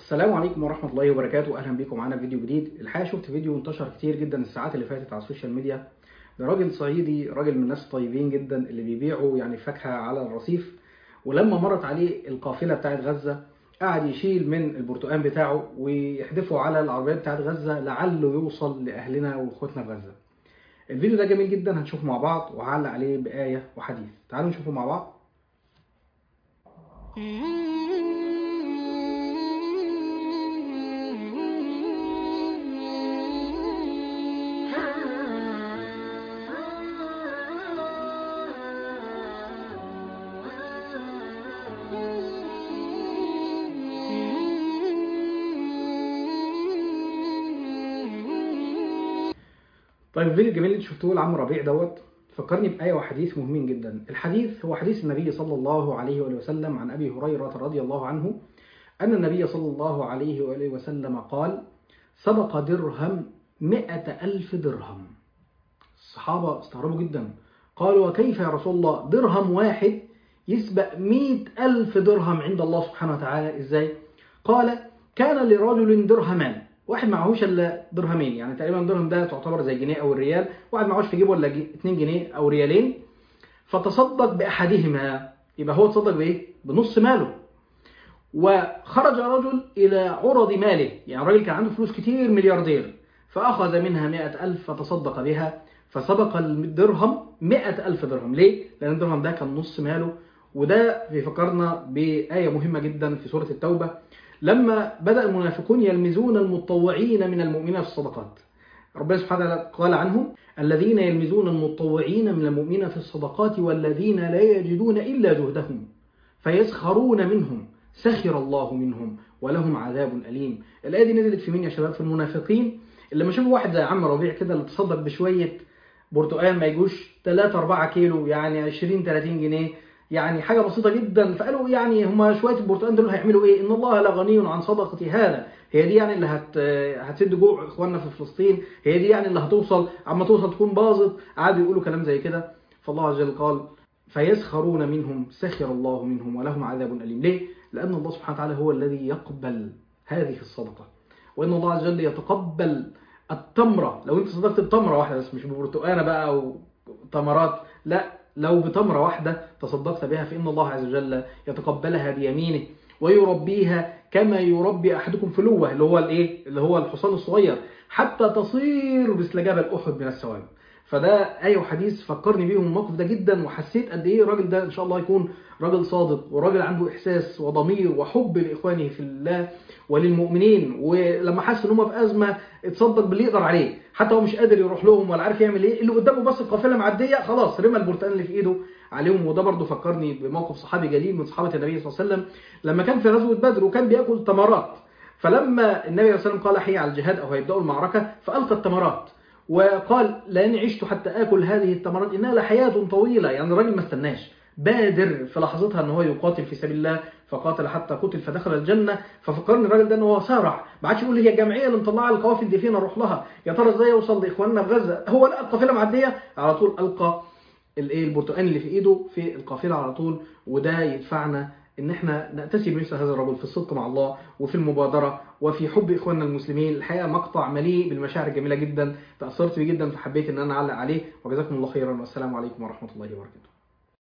السلام عليكم ورحمة الله وبركاته أهلا بكم معانا في فيديو جديد الحقيقة شفت فيديو انتشر كتير جدا الساعات اللي فاتت على السوشيال ميديا لراجل صعيدي راجل من الناس الطيبين جدا اللي بيبيعوا يعني فاكهة على الرصيف ولما مرت عليه القافلة بتاعت غزة قعد يشيل من البرتقال بتاعه ويحدفه على العربيات بتاعت غزة لعله يوصل لأهلنا وإخوتنا في غزة الفيديو ده جميل جدا هنشوفه مع بعض وهعلق عليه بآية وحديث تعالوا نشوفه مع بعض طيب الفيديو الجميل اللي شفتوه لعم ربيع دوت فكرني بآية وحديث مهمين جدا الحديث هو حديث النبي صلى الله عليه وآله وسلم عن أبي هريرة رضي الله عنه أن النبي صلى الله عليه وآله وسلم قال سبق درهم مئة ألف درهم الصحابة استغربوا جدا قالوا وكيف يا رسول الله درهم واحد يسبق مئة ألف درهم عند الله سبحانه وتعالى إزاي قال كان لرجل درهمان واحد معهوش الا درهمين يعني تقريبا الدرهم ده تعتبر زي جنيه او الريال واحد معهوش في جيبه الا 2 جنيه او ريالين فتصدق باحدهما يبقى هو تصدق بايه بنص ماله وخرج رجل الى عرض ماله يعني الراجل كان عنده فلوس كتير ملياردير فاخذ منها مئة ألف فتصدق بها فسبق الدرهم مئة ألف درهم ليه؟ لأن الدرهم ده كان نص ماله وده بيفكرنا بآية مهمة جدا في سورة التوبة لما بدأ المنافقون يلمزون المتطوعين من المؤمنين في الصدقات ربنا سبحانه وتعالى قال عنهم الذين يلمزون المتطوعين من المؤمنين في الصدقات والذين لا يجدون إلا جهدهم فيسخرون منهم سخر الله منهم ولهم عذاب أليم الآية دي نزلت في مين يا شباب في المنافقين اللي لما شافوا واحد زي عم ربيع كده اللي تصدق بشوية برتقال ما يجوش 3 4 كيلو يعني 20 30 جنيه يعني حاجة بسيطة جدا فقالوا يعني هما شوية البرتقال دول هيعملوا ايه ان الله لغني عن صدقة هذا هي دي يعني اللي هت هتسد جوع اخواننا في فلسطين هي دي يعني اللي هتوصل اما توصل تكون باظت قعدوا يقولوا كلام زي كده فالله عز وجل قال فيسخرون منهم سخر الله منهم ولهم عذاب أليم ليه؟ لأن الله سبحانه وتعالى هو الذي يقبل هذه الصدقة وإن الله عز وجل يتقبل التمرة لو أنت صدقت بتمرة واحدة بس مش ببرتقانة بقى أو تمرات لا لو بتمرة واحدة تصدقت بها فإن الله عز وجل يتقبلها بيمينه ويربيها كما يربي أحدكم فلوة اللي هو الايه اللي هو الحصان الصغير حتى تصير مثل جبل أحد من الثواب فده آية وحديث فكرني بيهم الموقف ده جدا وحسيت قد إيه الراجل ده إن شاء الله يكون راجل صادق وراجل عنده إحساس وضمير وحب لإخوانه في الله وللمؤمنين ولما حس إن هم في أزمة اتصدق باللي يقدر عليه حتى هو مش قادر يروح لهم ولا عارف يعمل إيه اللي قدامه بس القافلة معدية خلاص رمى البرتقال اللي في إيده عليهم وده برضه فكرني بموقف صحابي جليل من صحابة النبي صلى الله عليه وسلم لما كان في غزوة بدر وكان بياكل تمرات فلما النبي صلى الله عليه وسلم قال حي على الجهاد أو هيبدأوا المعركة فألقى التمرات وقال لأني عشت حتى آكل هذه التمرات إنها لحياة طويلة يعني الراجل ما استناش بادر في لحظتها ان هو يقاتل في سبيل الله فقاتل حتى قتل فدخل الجنه ففكرني الراجل ده ان هو سارع ما عادش يقول هي الجمعيه اللي مطلعه القوافل دي فين اروح لها يا ترى ازاي اوصل لاخواننا في غزه هو لقى القافله معديه على طول القى الايه البرتقال اللي في ايده في القافله على طول وده يدفعنا ان احنا نأتسي بمثل هذا الرجل في الصدق مع الله وفي المبادرة وفي حب اخواننا المسلمين الحقيقة مقطع مليء بالمشاعر الجميلة جدا تأثرت بيه جدا فحبيت ان انا اعلق عليه وجزاكم الله خيرا والسلام عليكم ورحمة الله وبركاته